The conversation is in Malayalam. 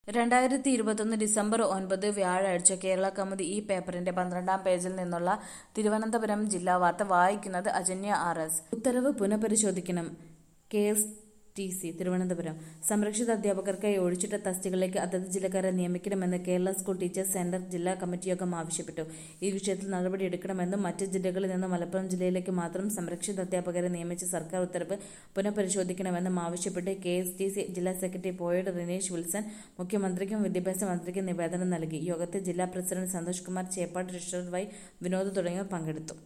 രണ്ടായിരത്തി ഇരുപത്തൊന്ന് ഡിസംബർ ഒൻപത് വ്യാഴാഴ്ച കേരള കൗമുദി ഈ പേപ്പറിന്റെ പന്ത്രണ്ടാം പേജിൽ നിന്നുള്ള തിരുവനന്തപുരം ജില്ലാ വാർത്ത വായിക്കുന്നത് അജന്യ ആർ എസ് ഉത്തരവ് പുനഃപരിശോധിക്കണം K S T C Thiruvananthapuram സംരക്ഷിത അധ്യാപകർക്കായി ഒഴിച്ചിട്ട തസ്തികകളിലേക്ക് അതത് ജില്ലക്കാരെ നിയമിക്കണമെന്ന് കേരള സ്കൂൾ ടീച്ചേഴ്സ് സെന്റർ ജില്ലാ കമ്മിറ്റി യോഗം ആവശ്യപ്പെട്ടു ഈ വിഷയത്തിൽ നടപടിയെടുക്കണമെന്നും മറ്റ് ജില്ലകളിൽ നിന്ന് മലപ്പുറം ജില്ലയിലേക്ക് മാത്രം സംരക്ഷിത അധ്യാപകരെ നിയമിച്ച സർക്കാർ ഉത്തരവ് പുനഃപരിശോധിക്കണമെന്നും ആവശ്യപ്പെട്ട് കെ എസ് ടി സി ജില്ലാ സെക്രട്ടറി പോയഡ് റിനേഷ് വിൽസൺ മുഖ്യമന്ത്രിക്കും വിദ്യാഭ്യാസ മന്ത്രിക്കും നിവേദനം നൽകി യോഗത്തിൽ ജില്ലാ president Santhosh Kumar Cheppad treasurer Y Vinod തുടങ്ങിയവർ പങ്കെടുത്തു